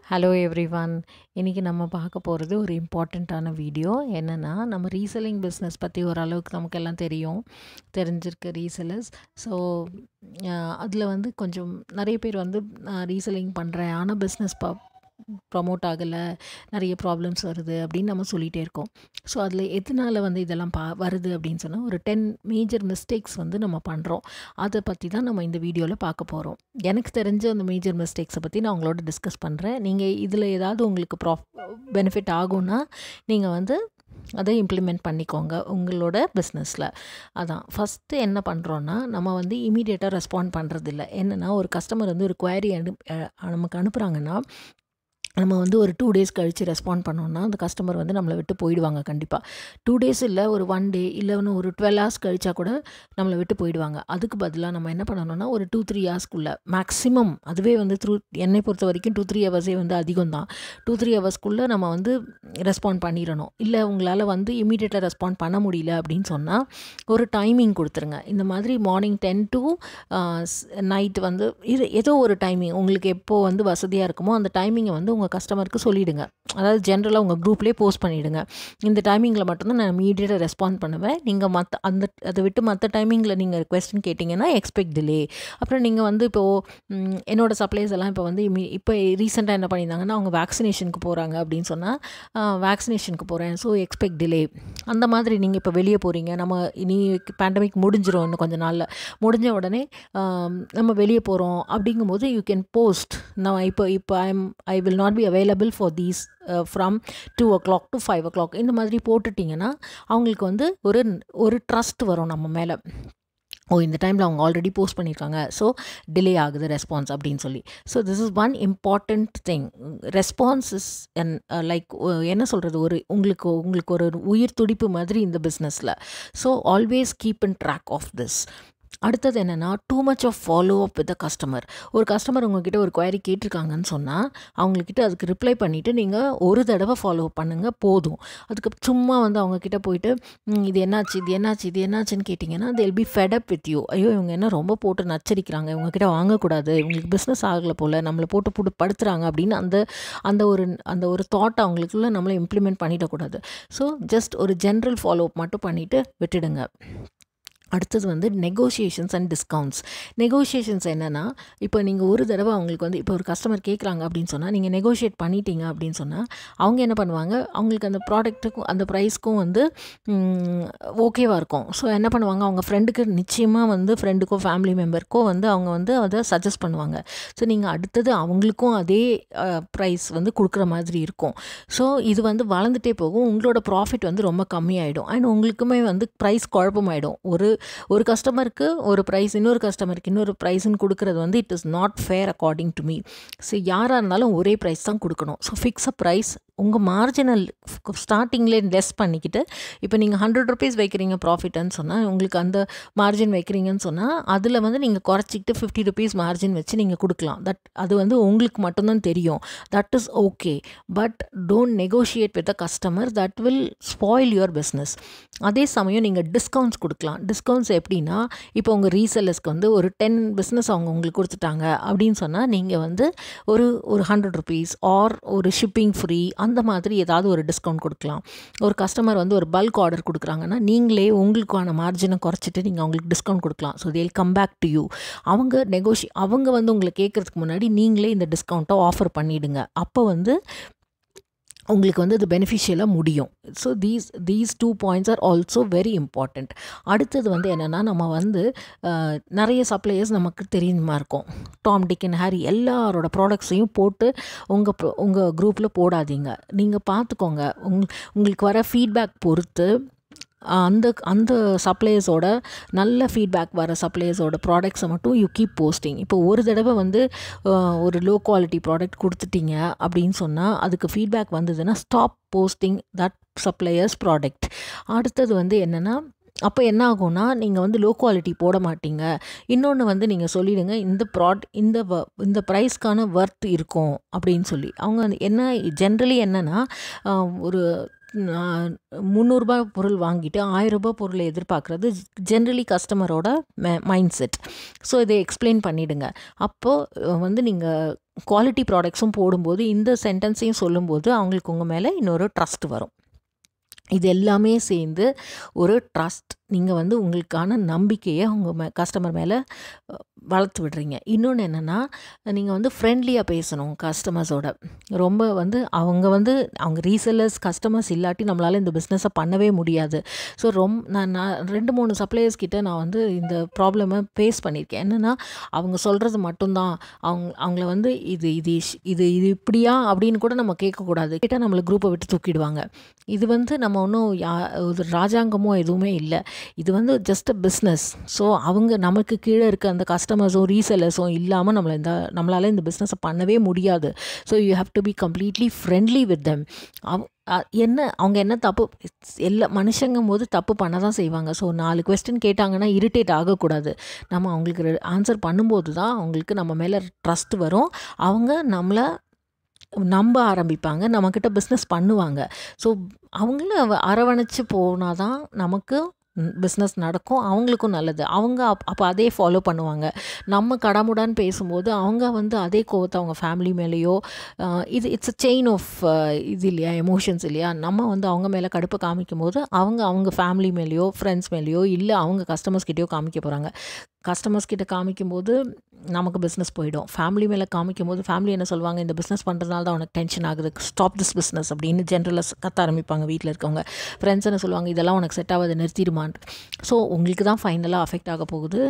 hello everyone இன்றைக்கி நம்ம பார்க்க போகிறது ஒரு இம்பார்ட்டண்ட்டான வீடியோ என்னென்னா நம்ம ரீசெல்லிங் பிஸ்னஸ் பற்றி ஓரளவுக்கு நமக்கு எல்லாம் தெரியும் தெரிஞ்சிருக்கு ரீசெல்லர்ஸ் ஸோ அதில் வந்து கொஞ்சம் நிறைய பேர் வந்து ரீசெல்லிங் பண்ணுறேன் ஆனால் பிஸ்னஸ் ப ப்ரமோட் ஆகலை நிறைய ப்ராப்ளம்ஸ் வருது அப்படின்னு நம்ம சொல்லிகிட்டே இருக்கோம் ஸோ அதில் எதனால் வந்து இதெல்லாம் பா வருது அப்படின்னு சொன்னால் ஒரு டென் மேஜர் மிஸ்டேக்ஸ் வந்து நம்ம பண்ணுறோம் அதை பற்றி தான் நம்ம இந்த வீடியோவில் பார்க்க போகிறோம் எனக்கு தெரிஞ்ச அந்த மேஜர் மிஸ்டேக்ஸை பற்றி நான் உங்களோட டிஸ்கஸ் பண்ணுறேன் நீங்கள் இதில் ஏதாவது உங்களுக்கு ப்ராஃப் பெனிஃபிட் ஆகும்னா நீங்கள் வந்து அதை இம்ப்ளிமெண்ட் பண்ணிக்கோங்க உங்களோட பிஸ்னஸில் அதான் ஃபஸ்ட்டு என்ன பண்ணுறோன்னா நம்ம வந்து இமீடியட்டாக ரெஸ்பாண்ட் பண்ணுறதில்ல என்னென்னா ஒரு கஸ்டமர் வந்து ஒரு குவாரி அனு நமக்கு அனுப்புகிறாங்கன்னா நம்ம வந்து ஒரு டூ டேஸ் கழித்து ரெஸ்பாண்ட் பண்ணோன்னா அந்த கஸ்டமர் வந்து நம்மளை விட்டு போயிடுவாங்க கண்டிப்பாக டூ டேஸ் இல்லை ஒரு ஒன் டே இல்லை ஒன்று ஒரு டுவெல் ஹவர்ஸ் கழிச்சா கூட நம்மளை விட்டு போயிடுவாங்க அதுக்கு பதிலாக நம்ம என்ன பண்ணணும்னா ஒரு டூ த்ரீ ஹவர்ஸ்க்குள்ளே மேக்ஸிமம் அதுவே வந்து த்ரூ என்னை பொறுத்த வரைக்கும் டூ த்ரீ ஹவர்ஸே வந்து அதிகம் தான் டூ த்ரீ ஹவர்ஸ்க்குள்ளே நம்ம வந்து ரெஸ்பாண்ட் பண்ணிடணும் இல்லை உங்களால் வந்து இமீடியட்டாக ரெஸ்பாண்ட் பண்ண முடியல அப்படின்னு சொன்னால் ஒரு டைமிங் கொடுத்துருங்க இந்த மாதிரி மார்னிங் டென் டு நைட் வந்து இது ஏதோ ஒரு டைமிங் உங்களுக்கு எப்போது வந்து வசதியாக இருக்குமோ அந்த டைமிங்கை வந்து உங்கள் கஸ்டமருக்கு சொல்லிவிடுங்க அதாவது ஜென்ரலாக உங்கள் குரூப்லேயே போஸ்ட் பண்ணிவிடுங்க இந்த டைமிங்கில் மட்டும்தான் நான் இமீடியட்டாக ரெஸ்பாண்ட் பண்ணுவேன் நீங்கள் மற்ற அந்த அதை விட்டு மற்ற டைமிங்கில் நீங்கள் கொஸ்டின் கேட்டிங்கன்னா எக்ஸ்பெக்ட் டிலே அப்புறம் நீங்கள் வந்து இப்போது என்னோடய சப்ளைஸ் எல்லாம் இப்போ வந்து இமீ இப்போ ரீசெண்டாக என்ன பண்ணியிருந்தாங்கன்னா அவங்க வேக்சினேஷனுக்கு போகிறாங்க அப்படின்னு சொன்னால் வேக்சினேஷனுக்கு போகிறேன் ஸோ எக்ஸ்பெக்ட் டிலே அந்த மாதிரி நீங்கள் இப்போ வெளியே போகிறீங்க நம்ம இனி பேண்டமிக் முடிஞ்சிடும் இன்னும் கொஞ்சம் நாளில் முடிஞ்ச உடனே நம்ம வெளியே போகிறோம் அப்படிங்கும்போது யூ கேன் போஸ்ட் நான் இப்போ இப்போ I am I will not be available for these from two o'clock to five o'clock இந்த மாதிரி போட்டுட்டிங்கன்னா அவங்களுக்கு வந்து ஒரு ஒரு ட்ரஸ்ட் வரும் நம்ம மேலே ஓ இந்த டைமில் அவங்க ஆல்ரெடி போஸ்ட் பண்ணியிருக்காங்க ஸோ டிலே ஆகுது ரெஸ்பான்ஸ் அப்படின்னு சொல்லி so this is one important thing response is and like என்ன சொல்கிறது ஒரு உங்களுக்கு உங்களுக்கு ஒரு உயிர் துடிப்பு மாதிரி இந்த பிஸ்னஸில் so always keep in track of this அடுத்தது என்னென்னா too much of follow up with the customer ஒரு கஸ்டமர் உங்ககிட்ட ஒரு குவாரி கேட்டிருக்காங்கன்னு சொன்னால் அவங்கக்கிட்ட அதுக்கு ரிப்ளை பண்ணிவிட்டு நீங்கள் ஒரு தடவை ஃபாலோ பண்ணுங்கள் போதும் அதுக்கு சும்மா வந்து அவங்கக்கிட்ட போயிட்டு இது என்னாச்சு இது என்னாச்சு இது என்னாச்சுன்னு கேட்டிங்கன்னா they'll be fed up with you ஐயோ இவங்க என்ன ரொம்ப போட்டு நச்சரிக்கிறாங்க இவங்கக்கிட்ட வாங்கக்கூடாது இவங்களுக்கு பிஸ்னஸ் ஆகலை போல் நம்மளை போட்டு போட்டு படுத்துகிறாங்க அப்படின்னு அந்த அந்த ஒரு அந்த ஒரு தாட் அவங்களுக்குள்ள நம்மளை இம்ப்ளிமெண்ட் பண்ணிடக்கூடாது ஸோ ஜஸ்ட் ஒரு ஜென்ரல் ஃபாலோ அப் மட்டும் பண்ணிவிட்டு விட்டுடுங்க அடுத்தது வந்து நெகோஷியேஷன்ஸ் அண்ட் டிஸ்கவுண்ட்ஸ் நெகோஷியேஷன்ஸ் என்னென்னா இப்போ நீங்கள் ஒரு தடவை அவங்களுக்கு வந்து இப்போ ஒரு கஸ்டமர் கேட்குறாங்க அப்படின்னு சொன்னால் நீங்கள் நெகோஷியேட் பண்ணிட்டீங்க அப்படின்னு சொன்னால் அவங்க என்ன பண்ணுவாங்க அவங்களுக்கு அந்த ப்ராடக்ட்டுக்கும் அந்த ப்ரைஸ்க்கும் வந்து ஓகேவாக இருக்கும் ஸோ என்ன பண்ணுவாங்க அவங்க ஃப்ரெண்டுக்கு நிச்சயமாக வந்து ஃப்ரெண்டுக்கோ ஃபேமிலி மெம்பருக்கோ வந்து அவங்க வந்து அதை சஜஸ்ட் பண்ணுவாங்க ஸோ நீங்கள் அடுத்தது அவங்களுக்கும் அதே ப்ரைஸ் வந்து கொடுக்குற மாதிரி இருக்கும் ஸோ இது வந்து வளர்ந்துட்டே போகும் உங்களோட ப்ராஃபிட் வந்து ரொம்ப கம்மியாயிடும் அண்ட் உங்களுக்குமே வந்து ப்ரைஸ் குழப்பமாயிடும் ஒரு ஒரு கஸ்டமருக்கு ஒரு ப்ரைஸ் இன்னொரு கஸ்டமருக்கு இன்னொரு ப்ரைஸ்ன்னு கொடுக்குறது வந்து it is not fair according to me so யாராக இருந்தாலும் ஒரே ப்ரைஸ் தான் கொடுக்கணும் ஸோ ஃபிக்ஸ் அ ப்ரைஸ் உங்கள் மார்ஜினல் ஸ்டார்டிங்லேயே லெஸ் பண்ணிக்கிட்டு இப்போ நீங்கள் ஹண்ட்ரட் ருபீஸ் வைக்கிறீங்க ப்ராஃபிட்னு சொன்னால் உங்களுக்கு அந்த மார்ஜின் வைக்கிறீங்கன்னு சொன்னால் அதில் வந்து நீங்கள் குறைச்சிக்கிட்டு ஃபிஃப்டி ருபீஸ் மார்ஜின் வச்சு நீங்கள் கொடுக்கலாம் தட் அது வந்து உங்களுக்கு மட்டும்தான் தெரியும் that is okay but don't negotiate with a customer that will spoil your business அதே சமயம் நீங்கள் டிஸ்கவுண்ட்ஸ் கொடுக்கலாம் டிஸ்கவுண்ட்ஸ் எப்படின்னா இப்போ உங்கள் ரீசெல்லர்ஸ்க்கு வந்து ஒரு டென் பிஸ்னஸ் அவங்க உங்களுக்கு கொடுத்துட்டாங்க அப்படின்னு சொன்னால் நீங்கள் வந்து ஒரு ஒரு ஹண்ட்ரட் ருபீஸ் ஆர் ஒரு ஷிப்பிங் ஃப்ரீ அந்த மாதிரி ஏதாவது ஒரு டிஸ்கவுண்ட் கொடுக்கலாம் ஒரு கஸ்டமர் வந்து ஒரு பல்க் ஆர்டர் கொடுக்குறாங்கன்னா நீங்களே உங்களுக்கான மார்ஜினை குறைச்சிட்டு நீங்கள் அவங்களுக்கு டிஸ்கவுண்ட் கொடுக்கலாம் ஸோ தேல் கம் பேக் டு யூ அவங்க நெகோஷி அவங்க வந்து உங்களை கேட்குறதுக்கு முன்னாடி நீங்களே இந்த டிஸ்கவுண்ட்டை ஆஃபர் பண்ணிவிடுங்க அப்போ வந்து உங்களுக்கு வந்து அது பெனிஃபிஷியலாக முடியும் so these these two points are also very important அடுத்தது வந்து என்னென்னா நம்ம வந்து நிறைய சப்ளையர்ஸ் நமக்கு தெரியுமா இருக்கும் டாம் டிக் அண்ட் ஹேரி எல்லாரோட ப்ராடக்ட்ஸையும் போட்டு உங்கள் உங்கள் குரூப்பில் போடாதீங்க நீங்கள் பார்த்துக்கோங்க உங் உங்களுக்கு வர ஃபீட்பேக் பொறுத்து அந்த அந்த சப்ளையர்ஸோட நல்ல ஃபீட்பேக் வர சப்ளையர்ஸோட ப்ராடக்ட்ஸை மட்டும் யூ கீப் போஸ்டிங் இப்போ ஒரு தடவை வந்து ஒரு லோ குவாலிட்டி ப்ராடக்ட் கொடுத்துட்டீங்க அப்படின்னு சொன்னால் அதுக்கு ஃபீட்பேக் வந்ததுன்னா stop posting that suppliers product அடுத்தது வந்து என்னென்னா அப்போ என்ன ஆகும்னா நீங்கள் வந்து லோ குவாலிட்டி போட மாட்டீங்க இன்னொன்று வந்து நீங்கள் சொல்லிவிடுங்க இந்த ப்ராட் இந்த வ இந்த ப்ரைஸ்க்கான ஒர்த் இருக்கும் அப்படின்னு சொல்லி அவங்க என்ன ஜென்ரலி என்னென்னா ஒரு முந்நூறுரூபா பொருள் வாங்கிட்டு ஆயிரரூபா பொருளை எதிர்பார்க்குறது ஜென்ரலி கஸ்டமரோட மைண்ட் செட் ஸோ இதை எக்ஸ்பிளைன் பண்ணிவிடுங்க அப்போது வந்து நீங்கள் குவாலிட்டி ப்ராடக்ட்ஸும் போடும்போது இந்த சென்டென்ஸையும் சொல்லும்போது அவங்களுக்கு உங்கள் மேலே இன்னொரு ட்ரஸ்ட் வரும் இது எல்லாமே சேர்ந்து ஒரு ட்ரஸ்ட் நீங்கள் வந்து உங்களுக்கான நம்பிக்கையை உங்கள் மே கஸ்டமர் மேலே வளர்த்து விடுறீங்க இன்னொன்று என்னென்னா நீங்கள் வந்து ஃப்ரெண்ட்லியாக பேசணும் கஸ்டமர்ஸோட ரொம்ப வந்து அவங்க வந்து அவங்க ரீசெல்லர்ஸ் கஸ்டமர்ஸ் இல்லாட்டி நம்மளால் இந்த பிஸ்னஸை பண்ணவே முடியாது ஸோ ரொம்ப நான் நான் ரெண்டு மூணு சப்ளையர்ஸ் கிட்ட நான் வந்து இந்த ப்ராப்ளமை ஃபேஸ் பண்ணியிருக்கேன் என்னென்னா அவங்க சொல்கிறது மட்டும்தான் அவங்க அவங்கள வந்து இது இது இது இது இப்படியா அப்படின்னு கூட நம்ம கேட்கக்கூடாது கேட்டால் நம்மளை குரூப்பை விட்டு தூக்கிடுவாங்க இது வந்து நம்ம ஒன்றும் யா ஒரு ராஜாங்கமோ எதுவுமே இல்லை இது வந்து ஜஸ்ட் அ பிஸ்னஸ் ஸோ அவங்க நமக்கு கீழே இருக்க அந்த கஸ்டமர்ஸும் ரீசெல்லர்ஸும் இல்லாமல் நம்மளை இந்த நம்மளால் இந்த பிஸ்னஸை பண்ணவே முடியாது so you have to be completely friendly with them அவ் என்ன அவங்க என்ன தப்பு எல்லா மனுஷங்கும் போது தப்பு பண்ண தான் செய்வாங்க ஸோ நாலு கொஸ்டின் கேட்டாங்கன்னா இரிட்டேட் ஆகக்கூடாது நம்ம அவங்களுக்கு ஆன்சர் பண்ணும்போது தான் அவங்களுக்கு நம்ம மேலே ட்ரஸ்ட் வரும் அவங்க நம்மளை நம்ப ஆரம்பிப்பாங்க நம்மக்கிட்ட பிஸ்னஸ் பண்ணுவாங்க ஸோ அவங்கள அரவணைச்சு போனால் தான் நமக்கு பிஸ்னஸ் நடக்கும் அவங்களுக்கும் நல்லது அவங்க அப் அப்போ அதே ஃபாலோ பண்ணுவாங்க நம்ம கடமுடான்னு பேசும்போது அவங்க வந்து அதே கோவத்தை அவங்க ஃபேமிலி மேலேயோ இது இட்ஸ் அ செயின் ஆஃப் இது இல்லையா எமோஷன்ஸ் இல்லையா நம்ம வந்து அவங்க மேலே கடுப்பை காமிக்கும் போது அவங்க அவங்க ஃபேமிலி மேலேயோ ஃப்ரெண்ட்ஸ் மேலேயோ இல்லை அவங்க கஸ்டமர்ஸ் கிட்டேயோ காமிக்க போகிறாங்க கஸ்டமர்ஸ் கிட்ட காமிக்கும்போது நமக்கு பிஸ்னஸ் போயிடும் ஃபேமிலி மேலே காமிக்கும் போது ஃபேமிலி என்ன சொல்லுவாங்க இந்த பிஸ்னஸ் பண்ணுறதுனால தான் உனக்கு டென்ஷன் ஆகுது ஸ்டாப் திஸ் பிஸ்னஸ் அப்படின்னு ஜென்ரலாக கத்த ஆரம்பிப்பாங்க வீட்டில் இருக்கவங்க ஃப்ரெண்ட்ஸ் என்ன சொல்லுவாங்க இதெல்லாம் உனக்கு செட் ஆகாது நிறுத்திடுமான் ஸோ உங்களுக்கு தான் ஃபைனலாக அஃபெக்ட் ஆக போகுது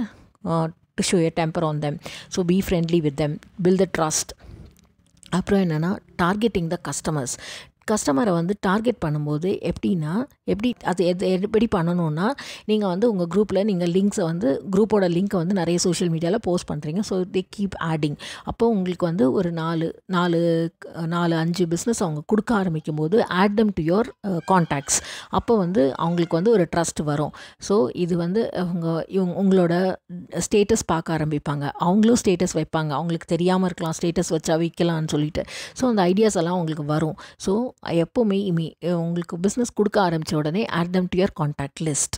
to show a temper on them so be friendly with them build the trust அப்புறம் என்னென்னா டார்கெட்டிங் த கஸ்டமர்ஸ் கஸ்டமரை வந்து டார்கெட் பண்ணும்போது எப்படின்னா எப்படி அது எது எப்படி பண்ணணும்னா நீங்கள் வந்து உங்கள் குரூப்பில் நீங்கள் லிங்க்ஸை வந்து குரூப்போட லிங்க்கை வந்து நிறைய சோஷியல் மீடியாவில் போஸ்ட் பண்ணுறீங்க ஸோ தே கீப் ஆடிங் அப்போ உங்களுக்கு வந்து ஒரு நாலு நாலு நாலு அஞ்சு பிஸ்னஸ் அவங்க கொடுக்க ஆரம்பிக்கும் போது add them to your contacts அப்போ வந்து அவங்களுக்கு வந்து ஒரு ட்ரஸ்ட் வரும் ஸோ இது வந்து அவங்க இவங்க உங்களோட ஸ்டேட்டஸ் பார்க்க ஆரம்பிப்பாங்க அவங்களும் ஸ்டேட்டஸ் வைப்பாங்க அவங்களுக்கு தெரியாமல் இருக்கலாம் ஸ்டேட்டஸ் வச்சா விற்கலாம்னு சொல்லிட்டு ஸோ அந்த ஐடியாஸ் எல்லாம் அவங்களுக்கு வரும் ஸோ எப்போவுமே இமி உங்களுக்கு பிஸ்னஸ் கொடுக்க ஆரம்பித்த உடனே add them to your contact list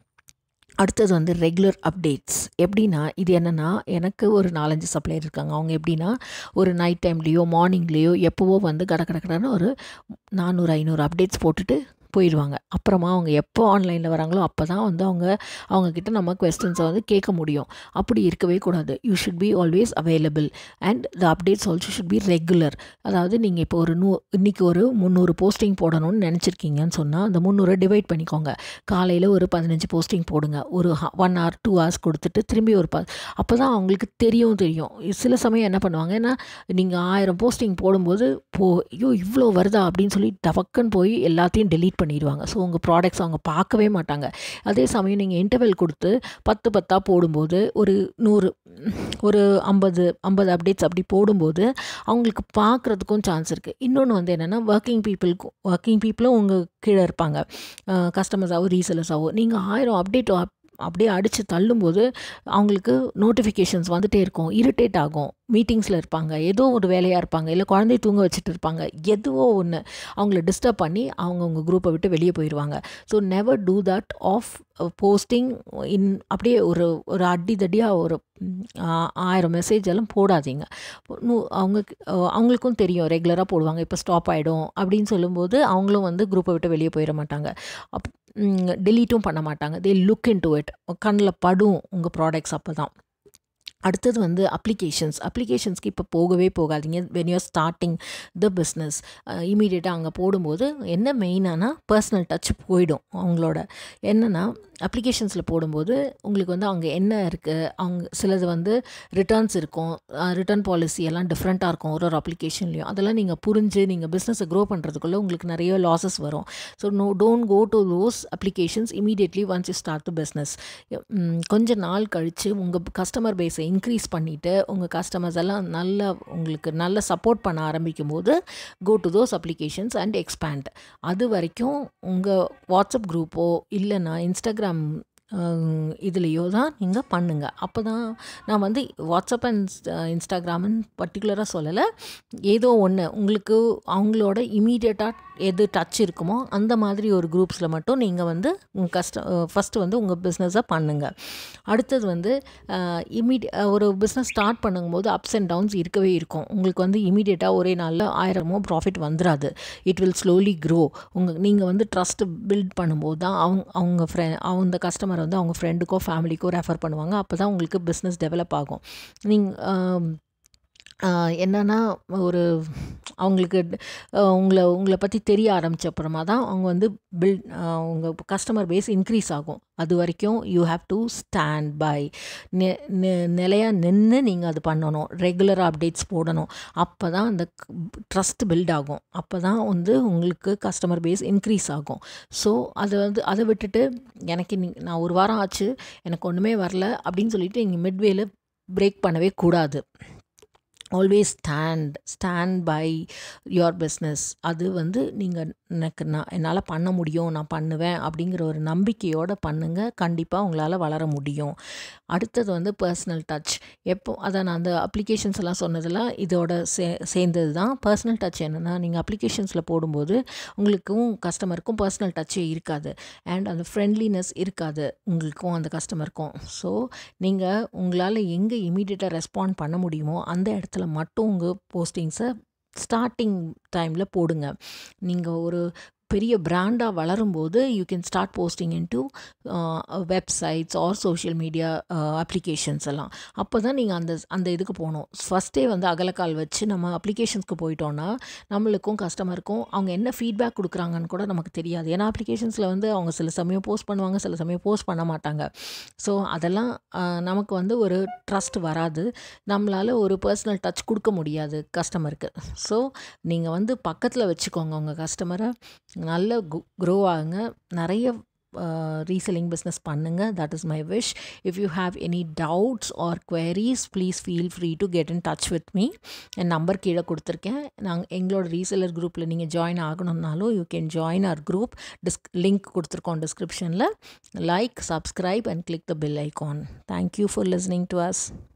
அடுத்தது வந்து ரெகுலர் அப்டேட்ஸ் எப்படின்னா இது என்னென்னா எனக்கு ஒரு நாலஞ்சு சப்ளையர் இருக்காங்க அவங்க எப்படின்னா ஒரு நைட் டைம்லேயோ மார்னிங்லேயோ எப்போவோ வந்து கட கட கடன்னு ஒரு நானூறு ஐநூறு அப்டேட்ஸ் போட்டுட்டு போயிடுவாங்க அப்புறமா அவங்க எப்போ ஆன்லைனில் வராங்களோ அப்போ தான் வந்து அவங்க அவங்கக்கிட்ட நம்ம கொஸ்டின்ஸை வந்து கேட்க முடியும் அப்படி இருக்கவே கூடாது you should be always available and the updates also should be regular அதாவது நீங்கள் இப்போ ஒரு நூ இன்றைக்கி ஒரு முந்நூறு போஸ்டிங் போடணும்னு நினச்சிருக்கீங்கன்னு சொன்னால் அந்த முந்நூறை டிவைட் பண்ணிக்கோங்க காலையில் ஒரு பதினஞ்சு போஸ்டிங் போடுங்க ஒரு ஒன் ஹவர் டூ ஹவர்ஸ் கொடுத்துட்டு திரும்பி ஒரு ப அப்போ தான் அவங்களுக்கு தெரியும் தெரியும் சில சமயம் என்ன பண்ணுவாங்க ஏன்னா நீங்கள் ஆயிரம் போஸ்டிங் போடும்போது போ ஐயோ இவ்வளோ வருதா அப்படின்னு சொல்லி டவக்குன்னு போய் எல்லாத்தையும் டெலீட் பண்ணிடுவாங்க ஸோ உங்கள் ப்ராடக்ட்ஸ் அவங்க பார்க்கவே மாட்டாங்க அதே சமயம் நீங்கள் இன்டர்வெல் கொடுத்து பத்து பத்தாக போடும்போது ஒரு நூறு ஒரு ஐம்பது ஐம்பது அப்டேட்ஸ் அப்படி போடும்போது அவங்களுக்கு பார்க்குறதுக்கும் சான்ஸ் இருக்குது இன்னொன்று வந்து என்னென்னா ஒர்க்கிங் பீப்புளுக்கும் ஒர்க்கிங் பீப்புளும் உங்கள் கீழே இருப்பாங்க கஸ்டமர்ஸாவோ ரீசெலர்ஸாவோ நீங்கள் ஆயிரம் அப்டேட் அப்படியே அடித்து தள்ளும்போது அவங்களுக்கு நோட்டிஃபிகேஷன்ஸ் வந்துகிட்டே இருக்கும் இரிட்டேட் ஆகும் மீட்டிங்ஸில் இருப்பாங்க ஏதோ ஒரு வேலையாக இருப்பாங்க இல்லை குழந்தைய தூங்க வச்சுட்டு இருப்பாங்க எதுவோ ஒன்று அவங்கள டிஸ்டர்ப் பண்ணி அவங்க உங்கள் குரூப்பை விட்டு வெளியே போயிடுவாங்க so never do that of posting in அப்படியே ஒரு ஒரு அடி தடியாக ஒரு ஆயிரம் மெசேஜ் எல்லாம் போடாதீங்க அவங்க அவங்களுக்கும் தெரியும் ரெகுலராக போடுவாங்க இப்போ ஸ்டாப் ஆகிடும் அப்படின்னு சொல்லும்போது அவங்களும் வந்து குரூப்பை விட்டு வெளியே போயிட மாட்டாங்க அப் டெலீட்டும் பண்ண மாட்டாங்க they look into it கண்ணில் படும் உங்கள் ப்ராடக்ட்ஸ் அப்போ தான் அடுத்தது வந்து அப்ளிகேஷன்ஸ் அப்ளிகேஷன்ஸ்க்கு இப்போ போகவே போகாதீங்க when you're starting the business இமீடியட்டாக அங்கே போடும்போது என்ன மெயினானா பர்சனல் டச் போயிடும் அவங்களோட என்னென்னா அப்ளிகேஷன்ஸில் போடும்போது உங்களுக்கு வந்து அங்கே என்ன இருக்குது அவங்க சிலது வந்து ரிட்டர்ன்ஸ் இருக்கும் ரிட்டர்ன் பாலிசி எல்லாம் டிஃப்ரெண்ட்டாக இருக்கும் ஒரு ஒரு அப்ளிகேஷன்லையும் அதெல்லாம் நீங்கள் புரிஞ்சு நீங்கள் பிஸ்னஸை க்ரோ பண்ணுறதுக்குள்ளே உங்களுக்கு நிறைய லாஸஸ் வரும் so no don't go to those applications immediately once you start to business கொஞ்ச நாள் கழித்து உங்கள் கஸ்டமர் பேஸை இன்க்ரீஸ் பண்ணிவிட்டு உங்கள் கஸ்டமர்ஸ் எல்லாம் நல்லா உங்களுக்கு நல்ல சப்போர்ட் பண்ண ஆரம்பிக்கும் போது go to those applications and expand அது வரைக்கும் உங்கள் வாட்ஸ்அப் குரூப்போ இல்லைன்னா இன்ஸ்டாகிராம் இதுலேயோ தான் நீங்கள் பண்ணுங்கள் அப்போ தான் நான் வந்து வாட்ஸ்அப் அண்ட் இன்ஸ்டாகிராம்னு பர்டிகுலராக சொல்லலை ஏதோ ஒன்று உங்களுக்கு அவங்களோட இமீடியட்டாக எது டச் இருக்குமோ அந்த மாதிரி ஒரு குரூப்ஸில் மட்டும் நீங்கள் வந்து உங்கள் கஷ்ட ஃபஸ்ட்டு வந்து உங்கள் பிஸ்னஸை பண்ணுங்கள் அடுத்தது வந்து இமீடி ஒரு பிஸ்னஸ் ஸ்டார்ட் பண்ணும்போது அப்ஸ் அண்ட் டவுன்ஸ் இருக்கவே இருக்கும் உங்களுக்கு வந்து இமீடியட்டாக ஒரே நாளில் ஆயிரமோ ப்ராஃபிட் வந்துடாது இட் வில் ஸ்லோலி க்ரோ உங்கள் நீங்கள் வந்து ட்ரஸ்ட் பில்ட் பண்ணும்போது தான் அவங்க அவங்க ஃப்ரெ அந்த கஸ்டமர் வந்து அவங்க ஃப்ரெண்டுக்கோ ஃபேமிலிக்கோ ரெஃபர் பண்ணுவாங்க அப்போ தான் உங்களுக்கு பிஸ்னஸ் டெவலப் ஆகும் நீங்கள் என்னென்னா ஒரு அவங்களுக்கு உங்களை உங்களை பற்றி தெரிய ஆரம்பித்த அப்புறமா தான் அவங்க வந்து பில்ட் உங்கள் கஸ்டமர் பேஸ் இன்க்ரீஸ் ஆகும் அது வரைக்கும் you have to stand by நெ நிலையாக நின்று நீங்கள் அது பண்ணணும் ரெகுலராக அப்டேட்ஸ் போடணும் அப்போ தான் அந்த ட்ரஸ்ட் பில்ட் ஆகும் அப்போ தான் வந்து உங்களுக்கு கஸ்டமர் பேஸ் இன்க்ரீஸ் ஆகும் ஸோ அதை வந்து அதை விட்டுட்டு எனக்கு நான் ஒரு வாரம் ஆச்சு எனக்கு ஒன்றுமே வரல அப்படின்னு சொல்லிட்டு நீங்கள் மிட்வேல பிரேக் பண்ணவே கூடாது always stand stand by your business அது வந்து நீங்கள் எனக்கு நான் என்னால் பண்ண முடியும் நான் பண்ணுவேன் அப்படிங்கிற ஒரு நம்பிக்கையோடு பண்ணுங்கள் கண்டிப்பாக உங்களால் வளர முடியும் அடுத்தது வந்து பர்சனல் டச் எப்போ அதை நான் அந்த அப்ளிகேஷன்ஸ் எல்லாம் சொன்னதெல்லாம் இதோட சே சேர்ந்தது தான் பர்சனல் டச் என்னென்னா நீங்கள் அப்ளிகேஷன்ஸில் போடும்போது உங்களுக்கும் கஸ்டமருக்கும் பர்சனல் டச்சே இருக்காது அண்ட் அந்த ஃப்ரெண்ட்லினஸ் இருக்காது உங்களுக்கும் அந்த கஸ்டமருக்கும் ஸோ நீங்கள் உங்களால் எங்கே இமீடியட்டாக ரெஸ்பாண்ட் பண்ண முடியுமோ அந்த இடத்துல மட்டும் உங்கள் போஸ்டிங்ஸை ஸ்டார்டிங் டைமில் போடுங்க நீங்கள் ஒரு பெரிய பிராண்டாக வளரும்போது you can start posting into websites or social media applications எல்லாம் அப்போ தான் நீங்கள் அந்த அந்த இதுக்கு போகணும் ஃபஸ்ட்டே வந்து அகலக்கால் வச்சு நம்ம அப்ளிகேஷன்ஸ்க்கு போயிட்டோன்னா நம்மளுக்கும் கஸ்டமருக்கும் அவங்க என்ன ஃபீட்பேக் கொடுக்குறாங்கன்னு கூட நமக்கு தெரியாது ஏன்னா அப்ளிகேஷன்ஸில் வந்து அவங்க சில சமயம் போஸ்ட் பண்ணுவாங்க சில சமயம் போஸ்ட் பண்ண மாட்டாங்க ஸோ அதெல்லாம் நமக்கு வந்து ஒரு ட்ரஸ்ட் வராது நம்மளால் ஒரு பர்சனல் டச் கொடுக்க முடியாது கஸ்டமருக்கு ஸோ நீங்கள் வந்து பக்கத்தில் வச்சுக்கோங்க உங்கள் கஸ்டமரை நல்ல க்ரோ ஆகுங்க நிறைய ரீசெல்லிங் பிஸ்னஸ் பண்ணுங்கள் that is my wish if you have any doubts or queries please feel free to get in touch with me என் நம்பர் கீழே கொடுத்துருக்கேன் நாங்கள் எங்களோட ரீசெல்லர் குரூப்பில் நீங்கள் ஜாயின் ஆகணுன்னாலும் you can join our group டிஸ்க் லிங்க் கொடுத்துருக்கோம் டிஸ்கிரிப்ஷனில் like subscribe and click the bell icon thank you for listening to as